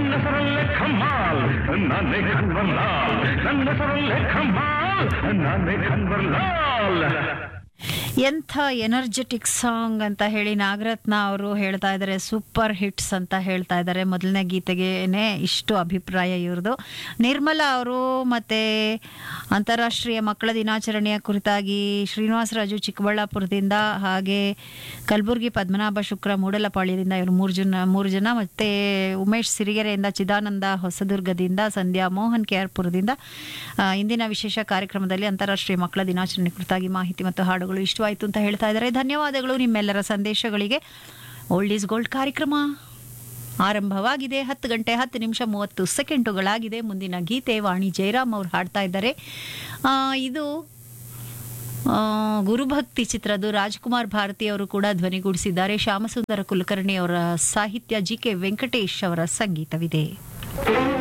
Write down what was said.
ನನ್ನ ಹೆಸರಲ್ಲೇ ಖಮ್ಮಾಲ್ ನಾನೇ ಖನ್ವರ್ಲಾಲ್ ನನ್ನ ಹೆಸರಲ್ಲೇ ಖಮ್ಮಾಲ್ ನಾನೇ ಖನ್ವರ್ಲಾಲ್ ಎಂಥ ಎನರ್ಜೆಟಿಕ್ ಸಾಂಗ್ ಅಂತ ಹೇಳಿ ನಾಗರತ್ನ ಅವರು ಹೇಳ್ತಾ ಇದ್ದಾರೆ ಸೂಪರ್ ಹಿಟ್ಸ್ ಅಂತ ಹೇಳ್ತಾ ಇದ್ದಾರೆ ಮೊದಲನೇ ಗೀತೆಗೇನೆ ಇಷ್ಟು ಅಭಿಪ್ರಾಯ ಇವ್ರದ್ದು ನಿರ್ಮಲಾ ಅವರು ಮತ್ತೆ ಅಂತಾರಾಷ್ಟ್ರೀಯ ಮಕ್ಕಳ ದಿನಾಚರಣೆಯ ಕುರಿತಾಗಿ ಶ್ರೀನಿವಾಸರಾಜು ಚಿಕ್ಕಬಳ್ಳಾಪುರದಿಂದ ಹಾಗೆ ಕಲಬುರಗಿ ಪದ್ಮನಾಭ ಶುಕ್ರ ಮೂಡಲಪಾಳ್ಯದಿಂದ ಇವರು ಮೂರು ಜನ ಮೂರು ಜನ ಮತ್ತೆ ಉಮೇಶ್ ಸಿರಿಗೆರೆಯಿಂದ ಚಿದಾನಂದ ಹೊಸದುರ್ಗದಿಂದ ಸಂಧ್ಯಾ ಮೋಹನ್ ಕೆ ಆರ್ ಪುರದಿಂದ ಆ, ಇಂದಿನ ವಿಶೇಷ ಕಾರ್ಯಕ್ರಮದಲ್ಲಿ ಅಂತಾರಾಷ್ಟ್ರೀಯ ಮಕ್ಕಳ ದಿನಾಚರಣೆ ಕುರಿತಾಗಿ ಮಾಹಿತಿ ಮತ್ತು ಹಾಡುಗಳು ಇಷ್ಟವಾಯಿತು ಅಂತ ಹೇಳ್ತಾ ಇದ್ದಾರೆ ಧನ್ಯವಾದಗಳು ನಿಮ್ಮೆಲ್ಲರ ಸಂದೇಶಗಳಿಗೆ ಓಲ್ಡ್ ಈಸ್ ಗೋಲ್ಡ್ ಕಾರ್ಯಕ್ರಮ ಆರಂಭವಾಗಿದೆ ಹತ್ತು ಗಂಟೆ ಹತ್ತು ನಿಮಿಷ ಮೂವತ್ತು ಸೆಕೆಂಡುಗಳಾಗಿದೆ ಮುಂದಿನ ಗೀತೆ ವಾಣಿ ಜಯರಾಮ್ ಅವ್ರು ಹಾಡ್ತಾ ಇದ್ದಾರೆ ಆ, ಇದು ಆ, ಗುರುಭಕ್ತಿ ಚಿತ್ರದ್ದು ರಾಜ್ಕುಮಾರ್ ಭಾರತಿ ಅವರು ಕೂಡ ಧ್ವನಿಗೂಡಿಸಿದ್ದಾರೆ ಶ್ಯಾಮಸುಂದರ ಕುಲಕರ್ಣಿ ಅವರ ಸಾಹಿತ್ಯ ಜಿ ಕೆ ವೆಂಕಟೇಶ್ ಅವರ ಸಂಗೀತವಿದೆ